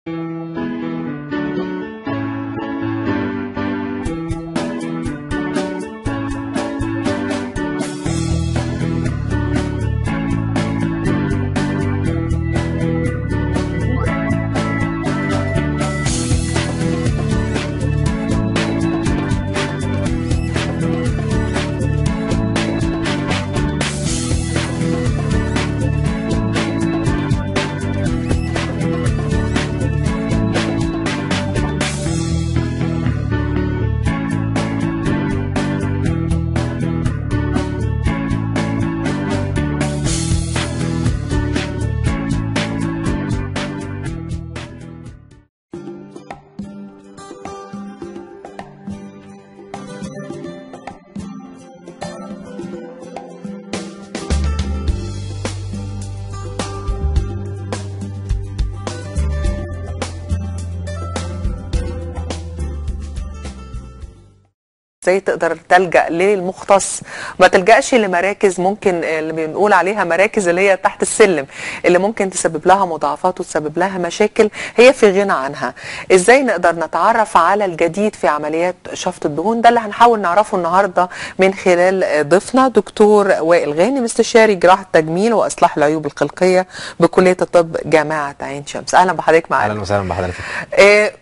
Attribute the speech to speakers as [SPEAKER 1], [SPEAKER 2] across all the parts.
[SPEAKER 1] ازاي تقدر تلجا للمختص ما تلجاش لمراكز ممكن اللي بنقول عليها مراكز اللي هي تحت السلم اللي ممكن تسبب لها مضاعفات وتسبب لها مشاكل هي في غنى عنها ازاي نقدر نتعرف على الجديد في عمليات شفط الدهون ده اللي هنحاول نعرفه النهارده من خلال ضيفنا دكتور وائل غانم استشاري جراحه تجميل واصلاح العيوب الخلقيه بكليه الطب جامعه عين شمس اهلا بحضرتك معانا
[SPEAKER 2] اهلا وسهلا بحضرتك
[SPEAKER 1] آه،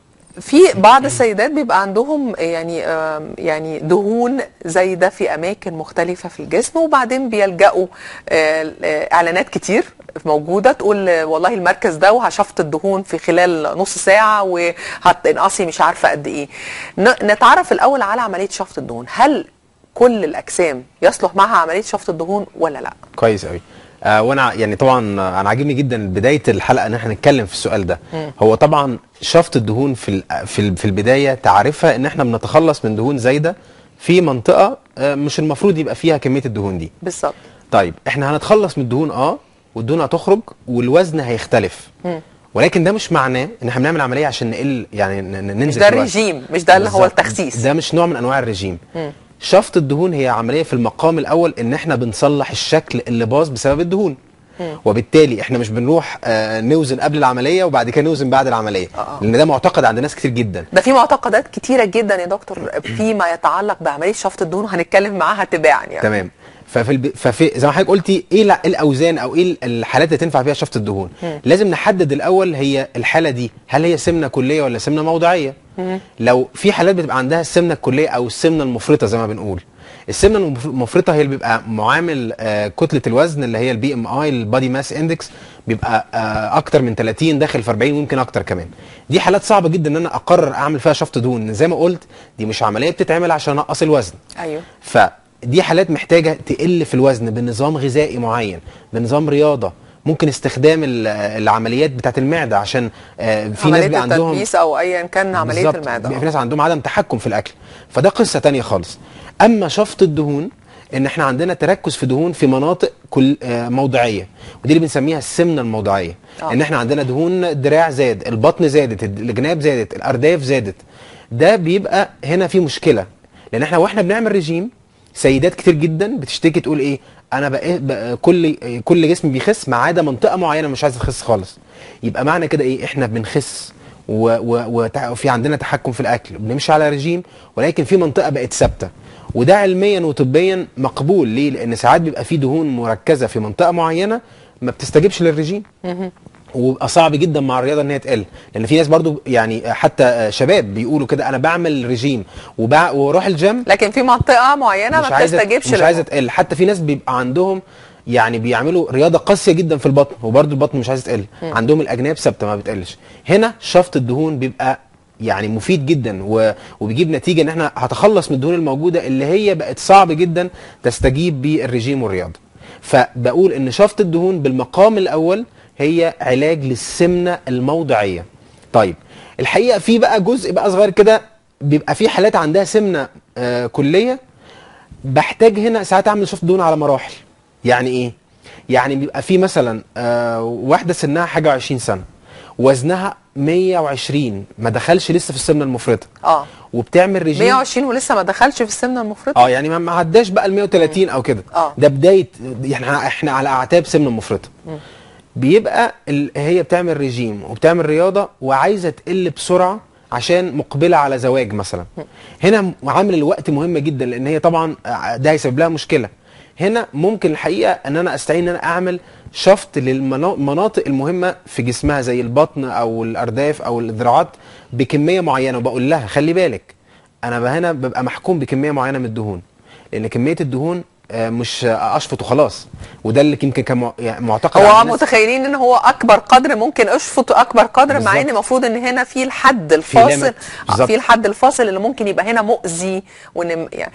[SPEAKER 1] في بعض السيدات بيبقى عندهم يعني آم، يعني دهون زايده في اماكن مختلفه في الجسم وبعدين بيلجأوا آه، آه، اعلانات كتير موجوده تقول آه، والله المركز ده وهشفط الدهون في خلال نص ساعه وهتنقصي مش عارفه قد ايه ن- نتعرف الاول على عمليه شفط الدهون هل كل الاجسام يصلح معها عمليه شفط الدهون ولا لا
[SPEAKER 2] كويس قوي آه وانا يعني طبعا آه، انا عاجبني جدا بدايه الحلقه ان احنا نتكلم في السؤال ده هو طبعا شفط الدهون في ال- في ال- في البدايه تعرفها ان احنا بنتخلص من دهون زايده في منطقه آه، مش المفروض يبقى فيها كميه الدهون دي
[SPEAKER 1] بالظبط
[SPEAKER 2] طيب احنا هنتخلص من الدهون اه والدهون هتخرج والوزن هيختلف ولكن ده مش معناه ان احنا بنعمل عمليه عشان نقل يعني ن- ن- ننزل
[SPEAKER 1] مش ده
[SPEAKER 2] في الوزن.
[SPEAKER 1] الرجيم مش ده اللي هو
[SPEAKER 2] بالظبط.
[SPEAKER 1] التخسيس
[SPEAKER 2] ده مش نوع من انواع الرجيم شفط الدهون هي عمليه في المقام الاول ان احنا بنصلح الشكل اللي باظ بسبب الدهون وبالتالي احنا مش بنروح آه نوزن قبل العمليه وبعد كده نوزن بعد العمليه
[SPEAKER 1] آه.
[SPEAKER 2] لان ده معتقد عند ناس كتير جدا
[SPEAKER 1] ده في معتقدات كتيرة جدا يا دكتور فيما يتعلق بعملية شفط الدهون وهنتكلم معاها تباعا يعني
[SPEAKER 2] تمام ففي الب... ففي زي ما حضرتك قلتي ايه الع- الاوزان او ايه الحالات اللي تنفع فيها شفط الدهون لازم نحدد الاول هي الحاله دي هل هي سمنه كليه ولا سمنه موضعيه لو في حالات بتبقى عندها السمنه الكليه او السمنه المفرطه زي ما بنقول السمنه المف- المفرطه هي اللي بيبقى معامل آه كتله الوزن اللي هي البي ام اي البادي ماس اندكس بيبقى آه اكتر من 30 داخل في 40 ويمكن اكتر كمان دي حالات صعبه جدا ان انا اقرر اعمل فيها شفط دهون زي ما قلت دي مش عمليه بتتعمل عشان انقص الوزن
[SPEAKER 1] ايوه
[SPEAKER 2] فدي حالات محتاجه تقل في الوزن بنظام غذائي معين بنظام رياضه ممكن استخدام ال- العمليات بتاعت المعده عشان آه، في ناس
[SPEAKER 1] عملية
[SPEAKER 2] بيبقى عندهم
[SPEAKER 1] التدبيس او ايا كان عملية
[SPEAKER 2] بالظبط.
[SPEAKER 1] المعدة
[SPEAKER 2] بيبقى في ناس عندهم عدم تحكم في الاكل فده قصه تانية خالص اما شفط الدهون ان احنا عندنا تركز في دهون في مناطق كل آه، موضعيه ودي اللي بنسميها السمنه الموضعيه
[SPEAKER 1] آه.
[SPEAKER 2] ان احنا عندنا دهون الدراع زاد البطن زادت الجناب زادت الارداف زادت ده بيبقى هنا في مشكله لان احنا واحنا بنعمل رجيم سيدات كتير جدا بتشتكي تقول ايه انا بقى, بقى كل كل جسمي بيخس ما عدا منطقه معينه مش عايزه تخس خالص يبقى معنى كده ايه احنا بنخس و- و- وتع- وفي عندنا تحكم في الاكل بنمشي على رجيم ولكن في منطقه بقت ثابته وده علميا وطبيا مقبول ليه لان ساعات بيبقى في دهون مركزه في منطقه معينه ما بتستجيبش للرجيم وبقى صعب جدا مع الرياضه ان هي تقل لان في ناس برضو يعني حتى شباب بيقولوا كده انا بعمل رجيم وبع... واروح الجيم
[SPEAKER 1] لكن في منطقة معينة
[SPEAKER 2] مش
[SPEAKER 1] ما
[SPEAKER 2] عايزه
[SPEAKER 1] بتستجيبش
[SPEAKER 2] مش
[SPEAKER 1] للموضوع.
[SPEAKER 2] عايزه تقل حتى في ناس بيبقى عندهم يعني بيعملوا رياضه قاسيه جدا في البطن وبرضه البطن مش عايزه تقل عندهم الاجناب ثابته ما بتقلش هنا شفط الدهون بيبقى يعني مفيد جدا و... وبيجيب نتيجه ان احنا هتخلص من الدهون الموجوده اللي هي بقت صعب جدا تستجيب بالرجيم والرياضه فبقول ان شفط الدهون بالمقام الاول هي علاج للسمنه الموضعيه طيب الحقيقه في بقى جزء بقى صغير كده بيبقى في حالات عندها سمنه آه كليه بحتاج هنا ساعات اعمل شفط دهون على مراحل يعني ايه يعني بيبقى في مثلا آه واحده سنها حاجه و20 سنه وزنها 120 ما دخلش لسه في السمنه المفرطه
[SPEAKER 1] اه
[SPEAKER 2] وبتعمل رجيم
[SPEAKER 1] 120 ولسه ما دخلش في السمنة المفرطة
[SPEAKER 2] اه يعني ما- ما عداش بقى ال 130 او كده
[SPEAKER 1] آه.
[SPEAKER 2] ده بدايه يعني احنا احنا على اعتاب سمنه مفرطه بيبقى ال- هي بتعمل ريجيم وبتعمل رياضه وعايزه تقل بسرعه عشان مقبله على زواج مثلا هنا م- عامل الوقت مهم جدا لان هي طبعا ع- ده هيسبب لها مشكله هنا ممكن الحقيقه ان انا استعين ان انا اعمل شفط للمناطق المهمه في جسمها زي البطن او الارداف او الذراعات بكميه معينه وبقول لها خلي بالك انا بقى هنا ببقى محكوم بكميه معينه من الدهون لان كميه الدهون آه، مش آه، اشفط وخلاص وده اللي يمكن كان مع- يعني معتقد عند
[SPEAKER 1] هو
[SPEAKER 2] الناس.
[SPEAKER 1] متخيلين ان هو اكبر قدر ممكن اشفط اكبر قدر مع ان
[SPEAKER 2] بالظبط.
[SPEAKER 1] المفروض ان هنا في الحد الفاصل
[SPEAKER 2] limit.
[SPEAKER 1] آه،
[SPEAKER 2] بالظبط.
[SPEAKER 1] في الحد الفاصل اللي ممكن يبقى هنا مؤذي وان يعني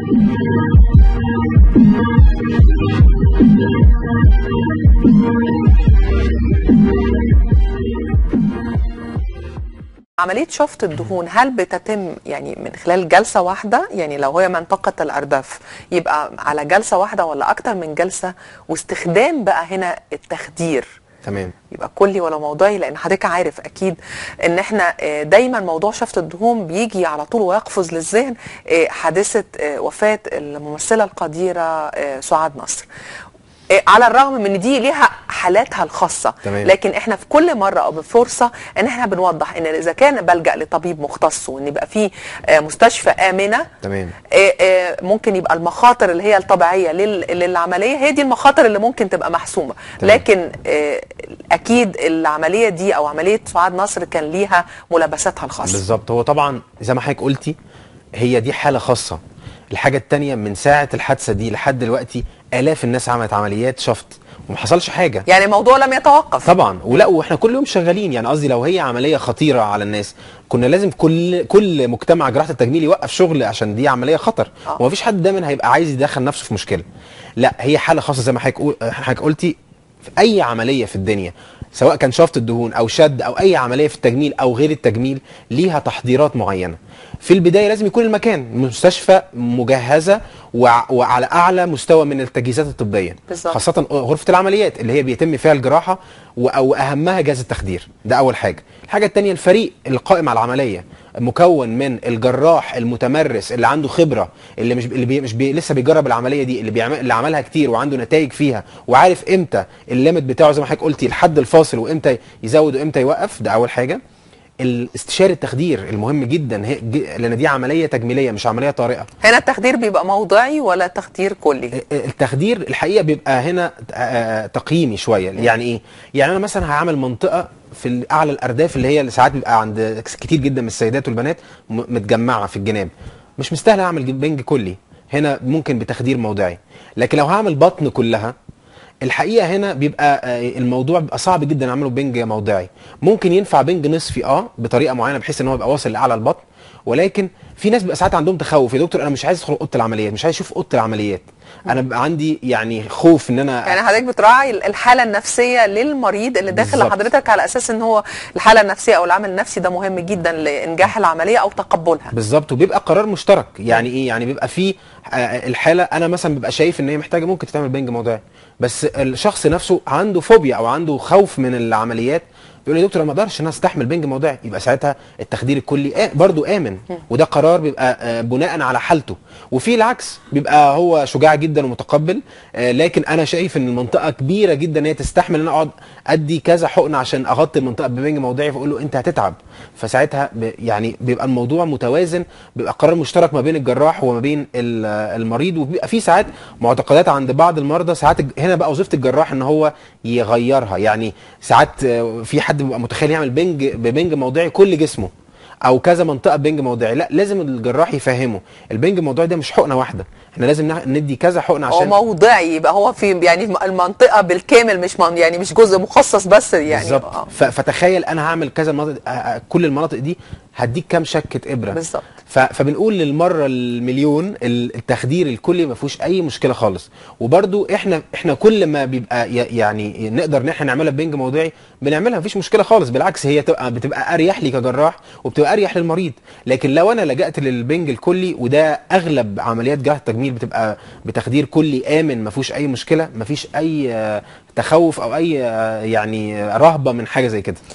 [SPEAKER 1] عملية شفط الدهون هل بتتم يعني من خلال جلسة واحدة يعني لو هي منطقة الأرداف يبقى على جلسة واحدة ولا أكتر من جلسة واستخدام بقى هنا التخدير
[SPEAKER 2] تمام
[SPEAKER 1] يبقى كلي ولا موضوعي لان حضرتك عارف اكيد ان احنا آه، دايما موضوع شفط الدهون بيجي على طول ويقفز للذهن آه، حادثه آه، وفاه الممثله القديره آه، سعاد نصر آه، على الرغم من ان دي ليها حالاتها الخاصه
[SPEAKER 2] تمام.
[SPEAKER 1] لكن احنا في كل مره او بفرصه ان احنا بنوضح ان اذا كان بلجا لطبيب مختص وان يبقى في آه، مستشفى امنه
[SPEAKER 2] تمام
[SPEAKER 1] آه، آه، ممكن يبقى المخاطر اللي هي الطبيعيه لل- للعمليه هي دي المخاطر اللي ممكن تبقى محسومه
[SPEAKER 2] تمام.
[SPEAKER 1] لكن آه، اكيد العمليه دي او عمليه سعاد نصر كان ليها ملابساتها الخاصه
[SPEAKER 2] بالظبط هو طبعا زي ما حضرتك قلتي هي دي حاله خاصه الحاجه التانية من ساعه الحادثه دي لحد دلوقتي الاف الناس عملت عمليات شفط وما حصلش حاجه
[SPEAKER 1] يعني الموضوع لم يتوقف
[SPEAKER 2] طبعا ولا واحنا كل يوم شغالين يعني قصدي لو هي عمليه خطيره على الناس كنا لازم كل كل مجتمع جراحه التجميل يوقف شغل عشان دي عمليه خطر
[SPEAKER 1] آه.
[SPEAKER 2] ومفيش حد دايما هيبقى عايز يدخل نفسه في مشكله لا هي حاله خاصه زي ما حضرتك قول- حضرتك قلتي في اي عمليه في الدنيا سواء كان شفط الدهون او شد او اي عمليه في التجميل او غير التجميل ليها تحضيرات معينه في البدايه لازم يكون المكان مستشفى مجهزه وع- وعلى اعلى مستوى من التجهيزات الطبيه
[SPEAKER 1] بالظبط.
[SPEAKER 2] خاصه غرفه العمليات اللي هي بيتم فيها الجراحه و- او اهمها جهاز التخدير ده اول حاجه الحاجه الثانيه الفريق القائم على العمليه مكون من الجراح المتمرس اللي عنده خبره اللي مش اللي بي مش بي لسه بيجرب العمليه دي اللي بيعمل اللي عملها كتير وعنده نتائج فيها وعارف امتى الليمت بتاعه زي ما حضرتك قلتي الحد الفاصل وامتى يزود وامتى يوقف ده اول حاجه الاستشاري التخدير المهم جدا هي ج- لان دي عمليه تجميليه مش عمليه طارئه
[SPEAKER 1] هنا التخدير بيبقى موضعي ولا تخدير كلي
[SPEAKER 2] التخدير الحقيقه بيبقى هنا آه، تقييمي شويه يعني ايه يعني انا مثلا هعمل منطقه في اعلى الارداف اللي هي اللي ساعات بيبقى عند كتير جدا من السيدات والبنات م- متجمعه في الجناب مش مستاهل اعمل بنج كلي هنا ممكن بتخدير موضعي لكن لو هعمل بطن كلها الحقيقه هنا بيبقى آه، الموضوع بيبقى صعب جدا اعمله بنج موضعي ممكن ينفع بنج نصفي اه بطريقه معينه بحيث ان هو يبقى واصل لاعلى البطن ولكن في ناس بيبقى ساعات عندهم تخوف يا دكتور انا مش عايز ادخل اوضه العمليات مش عايز اشوف اوضه العمليات انا بيبقى عندي يعني خوف ان انا
[SPEAKER 1] يعني حضرتك بتراعي الحاله النفسيه للمريض اللي داخل
[SPEAKER 2] بالظبط.
[SPEAKER 1] لحضرتك على اساس ان هو الحاله النفسيه او العامل النفسي ده مهم جدا لانجاح العمليه او تقبلها
[SPEAKER 2] بالظبط وبيبقى قرار مشترك يعني ايه يعني بيبقى في آه، الحاله انا مثلا ببقى شايف ان هي محتاجه ممكن تتعمل بنج موضعي بس الشخص نفسه عنده فوبيا او عنده خوف من العمليات بيقول لي يا دكتور انا ما اقدرش ان انا استحمل بنج موضعي يبقى ساعتها التخدير الكلي آه برضو امن وده قرار بيبقى آه، بناء على حالته وفي العكس بيبقى هو شجاع جدا ومتقبل آه، لكن انا شايف ان المنطقه كبيره جدا ان هي تستحمل ان انا اقعد ادي كذا حقن عشان اغطي المنطقه ببنج موضعي فاقول له انت هتتعب فساعتها ب- يعني بيبقى الموضوع متوازن بيبقى قرار مشترك ما بين الجراح وما بين ال- المريض وبيبقى في ساعات معتقدات عند بعض المرضى ساعات الج- هنا بقى وظيفه الجراح ان هو يغيرها يعني ساعات آه، في حد بيبقى متخيل يعمل بنج ببنج موضعي كل جسمه او كذا منطقه بنج موضعي لا لازم الجراح يفهمه البنج الموضعي ده مش حقنه واحده احنا لازم نع- ندي كذا حقنه
[SPEAKER 1] هو
[SPEAKER 2] عشان
[SPEAKER 1] موضعي يبقى هو في يعني المنطقه بالكامل مش من يعني مش جزء مخصص بس يعني
[SPEAKER 2] بالظبط
[SPEAKER 1] آه.
[SPEAKER 2] ف- فتخيل انا هعمل كذا مناطق آه، آه، كل المناطق دي هديك كام شكه ابره
[SPEAKER 1] بالظبط.
[SPEAKER 2] ف- فبنقول للمره المليون ال- التخدير الكلي ما فيهوش اي مشكله خالص وبرده احنا احنا كل ما بيبقى ي- يعني نقدر ان احنا نعملها بنج موضعي بنعملها مفيش مشكله خالص بالعكس هي تبقى بتبقى اريح لي كجراح وبتبقى اريح للمريض لكن لو انا لجأت للبنج الكلي وده اغلب عمليات جراحه التجميل بتبقى بتخدير كلي امن ما فيهوش اي مشكله ما فيش اي آه، تخوف او اي آه، يعني آه، رهبه من حاجه زي كده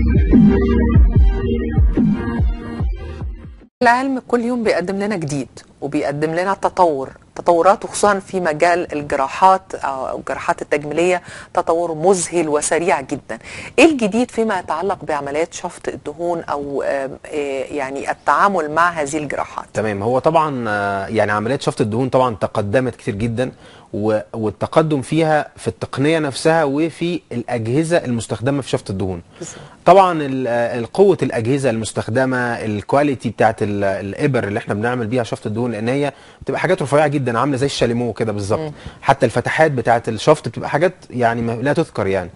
[SPEAKER 1] العلم كل يوم بيقدم لنا جديد وبيقدم لنا تطور تطورات وخصوصا في مجال الجراحات او الجراحات التجميليه تطور مذهل وسريع جدا. ايه الجديد فيما يتعلق بعمليات شفط الدهون او آم، آه، يعني التعامل مع هذه الجراحات؟
[SPEAKER 2] تمام هو طبعا آه، يعني عمليات شفط الدهون طبعا تقدمت كتير جدا و- والتقدم فيها في التقنيه نفسها وفي الاجهزه المستخدمه في شفط الدهون طبعا ال- آه، قوه الاجهزه المستخدمه الكواليتي بتاعت ال- الابر اللي احنا بنعمل بيها شفط الدهون لان هي بتبقى حاجات رفيعه جدا عامله زي الشاليمو كده بالظبط حتى الفتحات بتاعت الشفط بتبقى حاجات يعني ما- لا تذكر يعني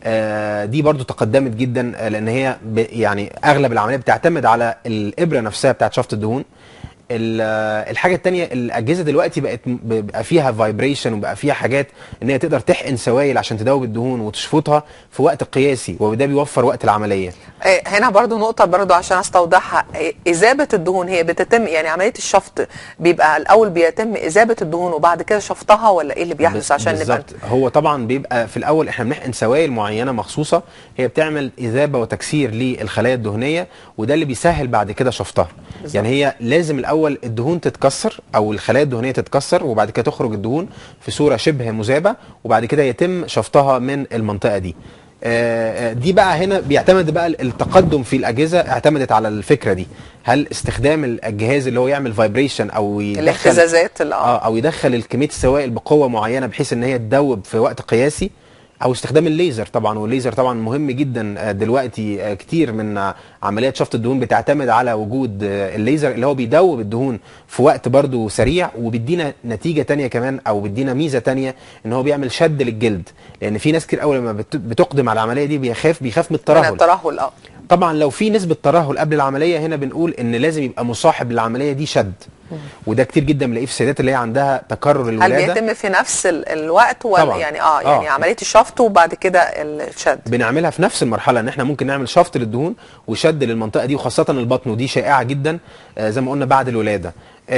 [SPEAKER 2] آه، دي برضو تقدمت جدا آه، لان هي ب- يعني اغلب العمليات بتعتمد على الابره نفسها بتاعت شفط الدهون ال- آه، الحاجه التانية الاجهزه دلوقتي بقت م- بقى فيها فايبريشن وبقى فيها حاجات ان هي تقدر تحقن سوائل عشان تدوب الدهون وتشفطها في وقت قياسي وده بيوفر وقت العمليه
[SPEAKER 1] آه، هنا برضو نقطة برضو عشان استوضحها آه، إذابة الدهون هي بتتم يعني عملية الشفط بيبقى الأول بيتم إذابة الدهون وبعد كده شفطها ولا إيه اللي بيحدث عشان نبقى
[SPEAKER 2] بالظبط هو طبعا بيبقى في الاول احنا بنحقن سوائل معينه مخصوصه هي بتعمل اذابه وتكسير للخلايا الدهنيه وده اللي بيسهل بعد كده شفطها
[SPEAKER 1] بالظبط.
[SPEAKER 2] يعني هي لازم الاول الدهون تتكسر او الخلايا الدهنيه تتكسر وبعد كده تخرج الدهون في صوره شبه مذابه وبعد كده يتم شفطها من المنطقه دي آه، آه، دي بقى هنا بيعتمد بقى التقدم في الاجهزه اعتمدت على الفكره دي هل استخدام الجهاز اللي هو يعمل فايبريشن او يدخل
[SPEAKER 1] الاهتزازات ال-
[SPEAKER 2] اه او يدخل كميه السوائل بقوه معينه بحيث ان هي تدوب في وقت قياسي او استخدام الليزر طبعا والليزر طبعا مهم جدا آه، دلوقتي آه، كتير من آه، عمليات شفط الدهون بتعتمد على وجود آه، الليزر اللي هو بيدوب الدهون في وقت برضو سريع وبيدينا نتيجه تانية كمان او بيدينا ميزه تانية ان هو بيعمل شد للجلد لان في ناس كتير قوي لما بت- بتقدم على العمليه دي بيخاف بيخاف من
[SPEAKER 1] من
[SPEAKER 2] الترهل
[SPEAKER 1] الترهل اه
[SPEAKER 2] طبعا لو في نسبه ترهل قبل العمليه هنا بنقول ان لازم يبقى مصاحب للعمليه دي شد وده كتير جدا بنلاقيه في السيدات اللي هي عندها تكرر
[SPEAKER 1] هل
[SPEAKER 2] الولاده
[SPEAKER 1] بيتم في نفس ال- الوقت ولا
[SPEAKER 2] طبعاً.
[SPEAKER 1] يعني اه يعني
[SPEAKER 2] آه.
[SPEAKER 1] عملية الشفط وبعد كده الشد
[SPEAKER 2] بنعملها في نفس المرحله ان احنا ممكن نعمل شفط للدهون وشد للمنطقه دي وخاصه البطن ودي شائعه جدا آه زي ما قلنا بعد الولاده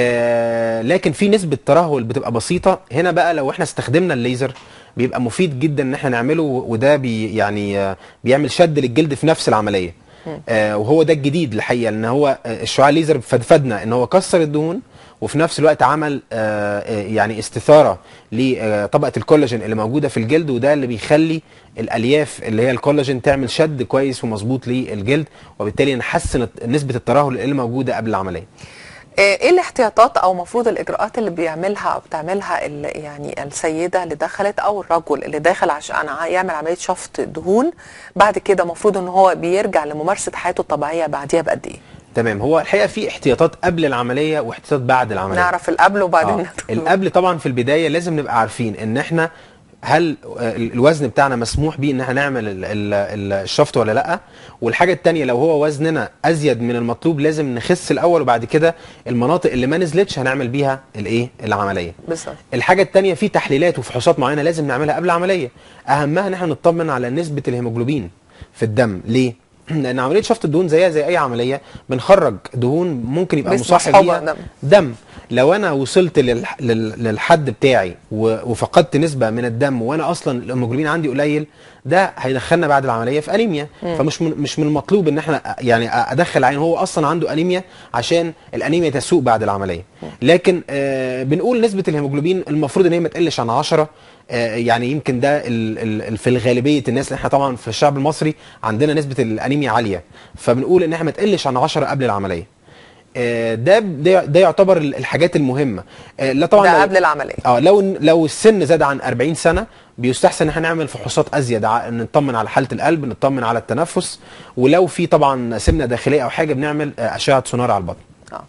[SPEAKER 2] آه لكن في نسبه ترهل بتبقى بسيطه هنا بقى لو احنا استخدمنا الليزر بيبقى مفيد جدا ان احنا نعمله وده بي يعني آه بيعمل شد للجلد في نفس العمليه آه وهو ده الجديد الحقيقه ان هو آه، الشعاع الليزر فادنا ان هو كسر الدهون وفي نفس الوقت عمل آه، آه، يعني استثاره لطبقه الكولاجين اللي موجوده في الجلد وده اللي بيخلي الالياف اللي هي الكولاجين تعمل شد كويس ومظبوط للجلد وبالتالي نحسن الت- نسبه الترهل اللي موجوده قبل العمليه
[SPEAKER 1] آه، ايه الاحتياطات او المفروض الاجراءات اللي بيعملها او بتعملها ال- يعني السيده اللي دخلت او الرجل اللي داخل عشان ع- يعمل عمليه شفط دهون بعد كده المفروض ان هو بيرجع لممارسه حياته الطبيعيه بعديها بقد ايه
[SPEAKER 2] تمام هو الحقيقه في احتياطات قبل العمليه واحتياطات بعد العمليه
[SPEAKER 1] نعرف القبل وبعدين
[SPEAKER 2] آه.
[SPEAKER 1] ندخل.
[SPEAKER 2] القبل طبعا في البدايه لازم نبقى عارفين ان احنا هل آه، الوزن بتاعنا مسموح بيه ان احنا نعمل ال- ال- ال- الشفط ولا لا والحاجه التانية لو هو وزننا ازيد من المطلوب لازم نخس الاول وبعد كده المناطق اللي ما نزلتش هنعمل بيها الايه العمليه
[SPEAKER 1] بالظبط
[SPEAKER 2] الحاجه التانية في تحليلات وفحوصات معينه لازم نعملها قبل العمليه اهمها ان احنا نطمن على نسبه الهيموجلوبين في الدم ليه لان عمليه شفط الدهون زيها زي اي عمليه بنخرج دهون ممكن يبقى
[SPEAKER 1] بس
[SPEAKER 2] مصاحب
[SPEAKER 1] مصحوبة
[SPEAKER 2] ليها
[SPEAKER 1] دم.
[SPEAKER 2] دم لو انا وصلت للح... لل... للحد بتاعي و... وفقدت نسبه من الدم وانا اصلا الهيموجلوبين عندي قليل ده هيدخلنا بعد العمليه في انيميا فمش من... مش من المطلوب ان احنا يعني ادخل عين هو اصلا عنده انيميا عشان الانيميا تسوء بعد العمليه لكن آه بنقول نسبه الهيموجلوبين المفروض ان هي ما تقلش عن 10 آه، يعني يمكن ده ال ال ال في الغالبيه الناس اللي احنا طبعا في الشعب المصري عندنا نسبه الانيميا عاليه فبنقول ان احنا ما تقلش عن 10 قبل العمليه آه، ده ده ده يعتبر ال- الحاجات المهمه آه، لا طبعا
[SPEAKER 1] ده
[SPEAKER 2] لو-
[SPEAKER 1] قبل العمليه
[SPEAKER 2] اه لو لو السن زاد عن 40 سنه بيستحسن ان احنا نعمل فحوصات ازيد ع- نطمن على حاله القلب نطمن على التنفس ولو في طبعا سمنه داخليه او حاجه بنعمل آه، اشعه سونار على البطن
[SPEAKER 1] اه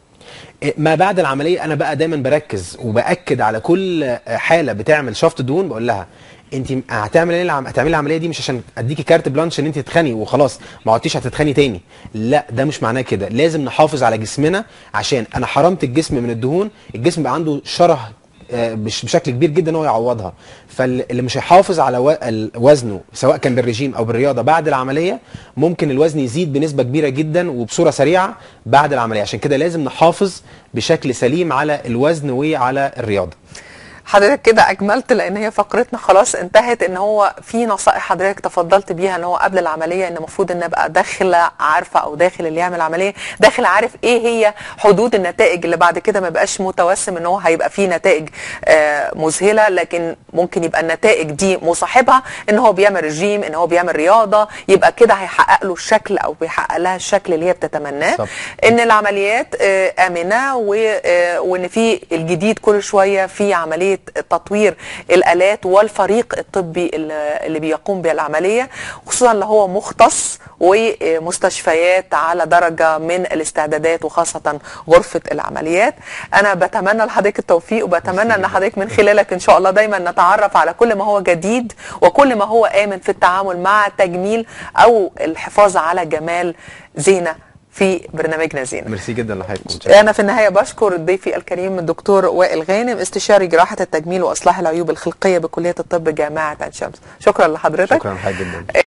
[SPEAKER 2] ما بعد العمليه انا بقى دايما بركز وباكد على كل حاله بتعمل شفط دهون بقول لها انت هتعمل ايه العم... هتعملي العمليه دي مش عشان اديكي كارت بلانش ان انت تتخني وخلاص ما عدتيش هتتخني تاني لا ده مش معناه كده لازم نحافظ على جسمنا عشان انا حرمت الجسم من الدهون الجسم بقى عنده شره آه، بش- بشكل كبير جدا ان هو يعوضها فاللي مش هيحافظ على و- ال- وزنه سواء كان بالرجيم او بالرياضه بعد العمليه ممكن الوزن يزيد بنسبه كبيره جدا وبصوره سريعه بعد العمليه عشان كده لازم نحافظ بشكل سليم على الوزن وعلى الرياضه
[SPEAKER 1] حضرتك كده اجملت لان هي فقرتنا خلاص انتهت ان هو في نصائح حضرتك تفضلت بيها ان هو قبل العمليه ان المفروض ان ابقى داخله عارفه او داخل اللي يعمل عمليه داخل عارف ايه هي حدود النتائج اللي بعد كده ما يبقاش متوسم ان هو هيبقى فيه نتائج آه، مذهله لكن ممكن يبقى النتائج دي مصاحبها ان هو بيعمل رجيم ان هو بيعمل رياضه يبقى كده هيحقق له الشكل او بيحقق لها الشكل اللي هي بتتمناه
[SPEAKER 2] صح.
[SPEAKER 1] ان العمليات آه، امنه و- آه، وان في الجديد كل شويه في عمليه تطوير الالات والفريق الطبي اللي اللي بيقوم بالعمليه خصوصا اللي هو مختص ومستشفيات على درجه من الاستعدادات وخاصه غرفه العمليات انا بتمنى لحضرتك التوفيق وبتمنى ان حضرتك من خلالك ان شاء الله دايما نتعرف على كل ما هو جديد وكل ما هو امن في التعامل مع تجميل او الحفاظ على جمال زينه في برنامجنا زينه
[SPEAKER 2] ميرسي جدا لحضرتك متشكر.
[SPEAKER 1] انا في النهايه بشكر ضيفي الكريم الدكتور وائل غانم استشاري جراحه التجميل واصلاح العيوب الخلقيه بكليه الطب جامعه عين شمس شكرا لحضرتك
[SPEAKER 2] شكرا لحضرتك جدا